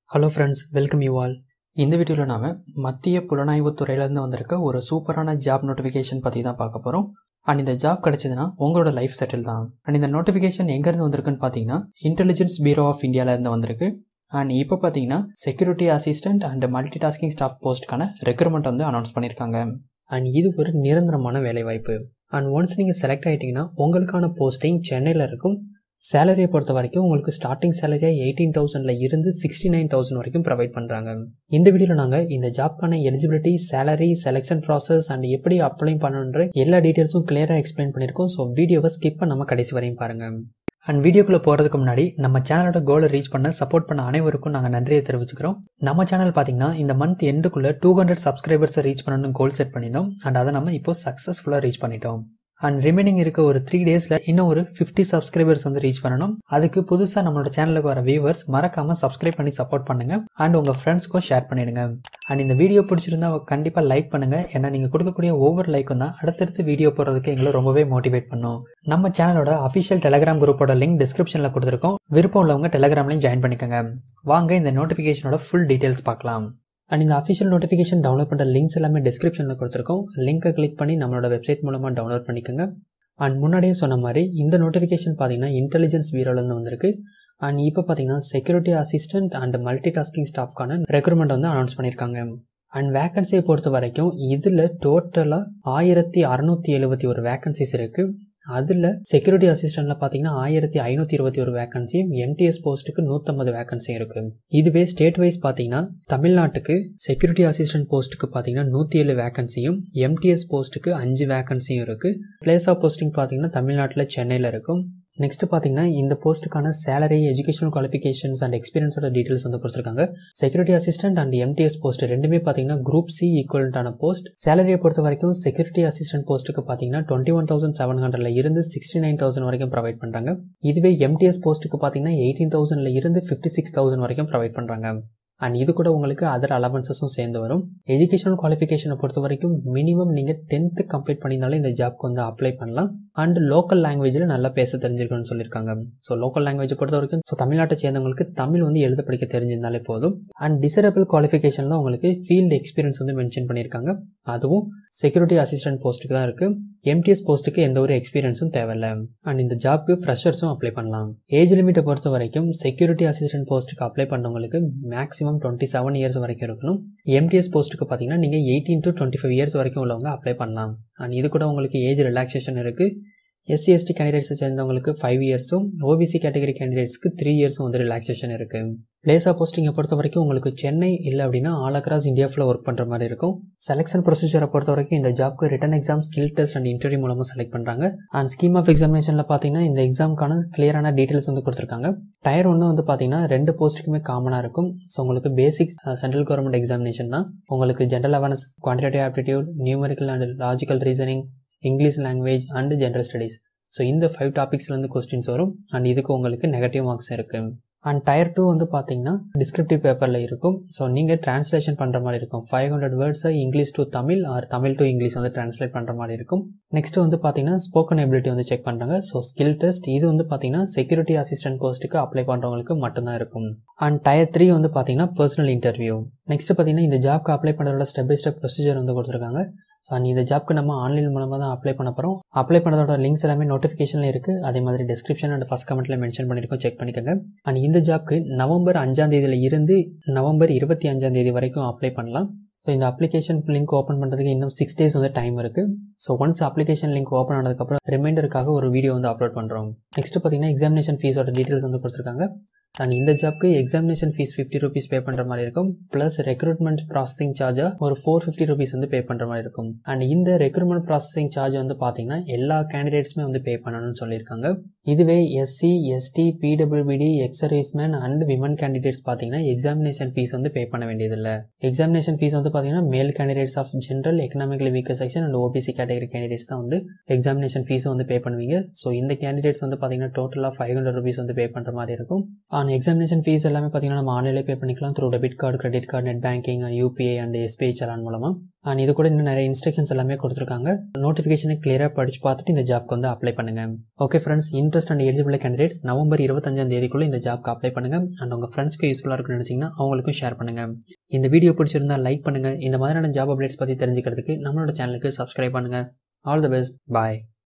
hello friends welcome you all இந்த வீடியோவில் நாம் மத்திய புலனாய்வு துறையிலேருந்து வந்திருக்க ஒரு சூப்பரான ஜாப் நோட்டிஃபிகேஷன் பற்றி தான் பார்க்க போகிறோம் அண்ட் இந்த ஜாப் கிடைச்சதுன்னா உங்களோட லைஃப் செட்டில் தான் அண்ட் இந்த நோட்டிஃபிகேஷன் எங்கேருந்து வந்திருக்குன்னு பார்த்தீங்கன்னா இன்டெலிஜென்ஸ் பியூரோ ஆஃப் இந்தியாவிலேருந்து வந்திருக்கு அண்ட் இப்போ பார்த்தீங்கன்னா security assistant and multi tasking staff போஸ்ட்டுக்கான ரெக்ரூட்மெண்ட் வந்து அனௌன்ஸ் பண்ணியிருக்காங்க அண்ட் இது ஒரு நிரந்தரமான வேலைவாய்ப்பு அண்ட் ஒன்ஸ் நீங்கள் செலக்ட் ஆகிட்டீங்கன்னா உங்களுக்கான போஸ்டிங் சென்னையில் இருக்கும் சேலரியை பொறுத்த வரைக்கும் உங்களுக்கு ஸ்டார்டிங் சேலரியாக எயிட்டீன் தௌசண்டில் இருந்து சிக்ஸ்டி நைன் தௌசண்ட் வரைக்கும் ப்ரொவைட் பண்ணுறாங்க இந்த வீடியோவில் நாங்கள் இந்த ஜாப்க்கான eligibility salary selection process and எப்படி அப்ளை பண்ணணுன்ற எல்லா டீட்டெயில்ஸும் கிளியராக எக்ஸ்பிளைன் பண்ணியிருக்கோம் ஸோ வீடியோவை ஸ்கிப் பண்ணாமல் கடைசி வரையும் பாருங்கள் அண்ட் வீடியோக்குள்ளே போகிறதுக்கு முன்னாடி நம்ம சேனலோட கோலை ரீச் பண்ண சப்போர்ட் பண்ண அனைவருக்கும் நாங்கள் நன்றியை தெரிவிச்சுக்கிறோம் நம்ம சேனல் பார்த்தீங்கன்னா இந்த மந்த் எண்டுக்குள்ளே டூ ஹண்ட்ரட் சப்ஸ்கிரைபர்ஸை ரீச் பண்ணணும்னு கோல் செட் பண்ணியிருந்தோம் அண்ட் அதை நம்ம இப்போ சக்ஸஸ்ஃபுல்லாக ரீச் பண்ணிட்டோம் அண்ட் ரிமைனிங் இருக்க ஒரு த்ரீ டேஸில் இன்னும் ஒரு ஃபிஃப்டி சப்ஸ்கிரைபர்ஸ் வந்து ரீச் பண்ணணும் அதுக்கு புதுசாக நம்மளோட சேனலுக்கு வர வியூவர்ஸ் மறக்காமல் சப்ஸ்கிரைப் பண்ணி சப்போர்ட் பண்ணுங்க அண்ட் உங்கள் ஃப்ரெண்ட்ஸ்க்கும் ஷேர் பண்ணிடுங்க அண்ட் இந்த வீடியோ பிடிச்சிருந்தா கண்டிப்பாக லைக் பண்ணுங்க ஏன்னா நீங்கள் கொடுக்கக்கூடிய ஒவ்வொரு லைக்கும் தான் அடுத்தடுத்து வீடியோ போடுறதுக்கு எங்களை ரொம்பவே மோட்டிவேட் பண்ணும் நம்ம சேனலோட அஃபிஷியல் டெலிகிராம் குரூப்போட லிங்க் டிஸ்கிரிப்ஷனில் கொடுத்துருக்கோம் விருப்பம் உள்ளவங்க டெலிகிராம்லையும் ஜாயின் பண்ணிக்கோங்க வாங்க இந்த நோட்டிஃபிகேஷனோட ஃபுல் டீட்டெயில்ஸ் பார்க்கலாம் அண்ட் இந்த அஃபிஷியல் நோட்டிஃபிகேஷன் டவுன்லோட் பண்ணுற லிங்க்ஸ் எல்லாமே டிஸ்கிரிப்ஷனில் கொடுத்துருக்கோம் லிங்க்கை கிளிக் பண்ணி நம்மளோட வெப்சைட் மூலமாக டவுன்லோட் பண்ணிக்கோங்க அண்ட் முன்னாடியே சொன்ன மாதிரி இந்த நோட்டிஃபிகேஷன் பார்த்தீங்கன்னா இன்டெலிஜென்ஸ் பீரோலேருந்து வந்திருக்கு அண்ட் இப்போ பார்த்தீங்கன்னா security assistant and multi tasking ஸ்டாஃப்க்கான ரெக்ரூட்மெண்ட் வந்து அனௌன்ஸ் பண்ணியிருக்காங்க அண்ட் வேக்கன்சியை பொறுத்த வரைக்கும் இதில் டோட்டலாக ஆயிரத்தி அறநூற்றி எழுபத்தி ஒரு வேக்கன்சிஸ் இருக்குது அதில் செக்யூரிட்டி அசிஸ்டண்ட்டில் பார்த்தீங்கன்னா ஆயிரத்தி ஐநூற்றி இருபத்தி ஒரு வேகன்சியும் எம்டிஎஸ் போஸ்ட்டுக்கு நூற்றம்பது வேகன்சியும் இருக்குது இதுவே ஸ்டேட் வைஸ் பார்த்தீங்கன்னா தமிழ்நாட்டுக்கு செக்யூரிட்டி அசிஸ்டன்ட் போஸ்ட்டுக்கு பார்த்தீங்கன்னா நூற்றி ஏழு வேகன்சியும் எம்டிஎஸ் போஸ்ட்டுக்கு அஞ்சு வேகன்சியும் இருக்குது பிளேஸ் ஆஃப் போஸ்டிங் பார்த்தீங்கன்னா தமிழ்நாட்டில் சென்னையில் இருக்கும் நெக்ஸ்ட் பார்த்தீங்கன்னா இந்த போஸ்ட்டுக்கான சேலரி எஜுகேஷனல் குவாலிஃபிகேஷன்ஸ் அண்ட் எக்ஸ்பீரியன்ஸோட டீட்டெயில்ஸ் வந்து கொடுத்துருக்காங்க security assistant and MTS post ரெண்டுமே பார்த்தீங்கன்னா குரூப் சி ஈக்குவலண்டான போஸ்ட் சேலரியை பொறுத்த வரைக்கும் செக்யூரிட்டி அசிஸ்டன்ட் போஸ்ட்டுக்கு பார்த்தீங்கன்னா டுவெண்ட்டி ஒன் தௌசண்ட் செவன் ஹண்ட்ரட்ல இருந்து சிக்ஸ்டி நைன் தௌசண்ட் வரைக்கும் ப்ரொவைட் பண்ணுறாங்க இதுவே எம்டிஎஸ் போஸ்ட்டுக்கு பார்த்தீங்கன்னா எயிட்டீன் தௌசண்ட்ல இருந்து ஃபிஃப்டி சிக்ஸ் தௌசண்ட் வரைக்கும் ப்ரொவைட் பண்ணுறாங்க அண்ட் இது கூட உங்களுக்கு அதர் அலவன்சஸும் சேர்ந்து வரும் எஜுகேஷனல் குவாலிஃபிகேஷனை பொறுத்த வரைக்கும் மினிமம் நீங்கள் டென்த்து கம்ப்ளீட் பண்ணியிருந்தாலும் இந்த ஜாப்க்கு வந்து அப்ளை பண்ணலாம் அண்ட் லோக்கல் லாங்குவேஜில் நல்லா பேச தெரிஞ்சிருக்கணும்னு சொல்லியிருக்காங்க ஸோ லோக்கல் லாங்குவேஜை பொறுத்த வரைக்கும் ஸோ தமிழ்நாட்டை சேர்ந்தவங்களுக்கு தமிழ் வந்து எழுத படிக்க தெரிஞ்சிருந்தாலே போதும் அண்ட் டிசரபிள் குவாலிஃபிகேஷனில் உங்களுக்கு ஃபீல்டு எக்ஸ்பீரியன்ஸ் வந்து மென்ஷன் பண்ணியிருக்காங்க அதுவும் செக்யூரிட்டி அசிஸ்டன்ட் போஸ்ட்டுக்கு தான் இருக்குது எம்டிஎஸ் போஸ்ட்டுக்கு எந்த ஒரு எக்ஸ்பீரியன்ஸும் தேவையில்லை அண்ட் இந்த ஜாப்க்கு ஃப்ரெஷர்ஸும் அப்ளை பண்ணலாம் ஏஜ் லிமிட்டை பொறுத்த வரைக்கும் செக்யூரிட்டி அசிஸ்டன்ட் போஸ்ட்டுக்கு அப்ளை பண்ணுறவங்களுக்கு மேக்ஸிமம் டுவெண்ட்டி செவன் இயர்ஸ் வரைக்கும் இருக்கணும் எம்டிஎஸ் போஸ்ட்டுக்கு பார்த்தீங்கன்னா நீங்கள் eighteen to twenty five years வரைக்கும் உள்ளவங்க அப்ளை பண்ணலாம் அண்ட் இது கூட உங்களுக்கு ஏஜ் ரிலாக்ஸேஷன் இருக்குது எஸ்சி எஸ்டி கேண்டிடேட்ஸை சேர்ந்தவங்களுக்கு ஃபைவ் இயர்ஸும் ஓபிசி கேட்டகரி கேண்டிடேட்ஸ்க்கு த்ரீ இயர்ஸும் வந்து ரிலாக்ஸேஷன் இருக்குது பிளேஸ் ஆஃப் போஸ்டிங்கை பொறுத்த வரைக்கும் உங்களுக்கு சென்னை இல்லை அப்படின்னா ஆல் அக்ராஸ் இந்தியா ஃபுல்லாக ஒர்க் பண்ணுற மாதிரி இருக்கும் செலெக்ஷன் ப்ரொசீஜரை பொறுத்த வரைக்கும் இந்த ஜாப்க்கு written exam skill test and interview மூலமாக செலக்ட் பண்ணுறாங்க அண்ட் ஸ்கீம் ஆஃப் எக்ஸாமினேஷனில் பார்த்தீங்கன்னா இந்த எக்ஸாமுக்கான கிளியரான டீட்டெயில்ஸ் வந்து கொடுத்துருக்காங்க டயர் ஒன்று வந்து பார்த்தீங்கன்னா ரெண்டு போஸ்ட்டுக்குமே காமனாக இருக்கும் ஸோ உங்களுக்கு பேசிக் சென்ட்ரல் கவர்மெண்ட் எக்ஸாமினேஷன் தான் உங்களுக்கு general awareness quantitative aptitude numerical and logical reasoning English language and general studies so இந்த ஃபைவ் டாபிக்ஸ்லேருந்து கொஸ்டின்ஸ் வரும் அண்ட் இதுக்கு உங்களுக்கு நெகட்டிவ் மார்க்ஸ் இருக்குது அண்ட் டயர் டூ வந்து பார்த்தீங்கன்னா டிஸ்கிரிப்டிவ் பேப்பரில் இருக்கும் ஸோ நீங்கள் டிரான்ஸ்லேஷன் பண்ணுற மாதிரி இருக்கும் ஃபைவ் ஹண்ட்ரட் வேர்ட்ஸை English to Tamil or Tamil to English வந்து டிரான்ஸ்லேட் பண்ணுற மாதிரி இருக்கும் நெக்ஸ்ட் வந்து பார்த்தீங்கன்னா ஸ்போக்கன் எபிலிட்டி வந்து செக் பண்ணுறாங்க ஸோ ஸ்கில் டெஸ்ட் இது வந்து பார்த்தீங்கன்னா செக்யூரிட்டி அசிஸ்டன்ட் போஸ்ட்டுக்கு அப்ளை பண்ணுறவங்களுக்கு மட்டும்தான் இருக்கும் அண்ட் டயர் த்ரீ வந்து பார்த்தீங்கன்னா பர்சனல் இன்டர்வியூ நெக்ஸ்ட் பார்த்தீங்கன்னா இந்த ஜாப்க்கு அப்ளை பண்ணுறதோட ஸ்டெப் பை ஸ்டெப் ப்ரொசீஜர் வந்து கொடுத்துருக்காங்க ஸோ அண்ட் இந்த ஜாப்க்கு நம்ம ஆன்லைன் மூலமாக தான் அப்ளை பண்ண போகிறோம் அப்ளை பண்ணதோட லிங்க்ஸ் எல்லாமே நோட்டிஃபிகேஷனில் இருக்குது அதே மாதிரி டிஸ்கிரிப்ஷன் அண்ட் ஃபஸ்ட் கமெண்ட்டில் மென்ஷன் பண்ணியிருக்கோம் செக் பண்ணிக்கோங்க அண்ட் இந்த ஜாப்க்கு நவம்பர் அஞ்சாம் தேதியில் இருந்து நவம்பர் இருபத்தி அஞ்சாம் தேதி வரைக்கும் அப்ளை பண்ணலாம் ஸோ இந்த அப்ளிகேஷன் லிங்க் ஓப்பன் பண்ணுறதுக்கு இன்னும் சிக்ஸ் டேஸ் வந்து டைம் இருக்குது so once application link open ஆனதுக்கப்புறம் ரிமைண்டருக்காக ஒரு வீடியோ வந்து அப்லோட் பண்ணுறோம் நெக்ஸ்ட் பார்த்தீங்கன்னா எக்ஸாமினேஷன் ஃபீஸோட டீட்டெயில்ஸ் வந்து கொடுத்துருக்காங்க அண்ட் இந்த ஜாப்க்கு examination fees fifty rupees pay பண்ணுற மாதிரி இருக்கும் ப்ளஸ் ரெக்ரூட்மெண்ட் ப்ராசஸிங் சார்ஜாக ஒரு ஃபோர் ஃபிஃப்டி ருபீஸ் வந்து பே பண்ணுற மாதிரி இருக்கும் அண்ட் இந்த ரெக்ரூட்மெண்ட் ப்ராசஸிங் சார்ஜ் வந்து பார்த்தீங்கன்னா எல்லா கேண்டிடேட்ஸுமே வந்து பே பண்ணணும்னு சொல்லியிருக்காங்க இதுவே SC ST PWBD ex serviceman and women candidates பார்த்தீங்கன்னா எக்ஸாமினேஷன் ஃபீஸ் வந்து பே பண்ண வேண்டியதில்லை எக்ஸாமினேஷன் ஃபீஸ் வந்து பார்த்தீங்கன்னா male candidates of general economically weaker section and OBC category candidates தான் வந்து எக்ஸாமினேஷன் ஃபீஸ் வந்து பே பண்ணுவீங்க ஸோ இந்த கேண்டிடேட்ஸ் வந்து பார்த்தீங்கன்னா டோட்டலாக ஃபைவ் ஹண்ட்ரட் ருபீஸ் வந்து பே பண்ணுற மாதிரி இருக்கும் அண்ட் எக்ஸாமினேஷன் ஃபீஸ் எல்லாமே பார்த்தீங்கன்னா நம்ம ஆன்லைனில் பே பண்ணிக்கலாம் through debit card credit card net banking and UPI and SBI challan மூலமாக அண்ட் இது கூட இன்னும் நிறைய இன்ஸ்ட்ரக்ஷன்ஸ் எல்லாமே கொடுத்துருக்காங்க நோட்டிஃபிகேஷனை கிளியராக படித்து பார்த்துட்டு இந்த ஜாப்க்கு வந்து அப்ளை பண்ணுங்கள் okay friends interest and eligible candidates November இருபத்தஞ்சாம் தேதிக்குள்ளே இந்த ஜாப்க்கு அப்ளை பண்ணுங்கள் அண்ட் உங்கள் ஃப்ரெண்ட்ஸ்க்கு யூஸ்ஃபுல்லாக இருக்குன்னு நினச்சிங்கன்னா அவங்களுக்கும் ஷேர் பண்ணுங்கள் இந்த வீடியோ பிடிச்சிருந்தா லைக் பண்ணுங்கள் இந்த மாதிரியான ஜாப் அப்டேட்ஸ் பற்றி தெரிஞ்சுக்கிறதுக்கு நம்மளோட சேனலுக்கு சப்ஸ்கிரைப் பண்ணுங்கள் ஆல் தி பெஸ்ட் பாய்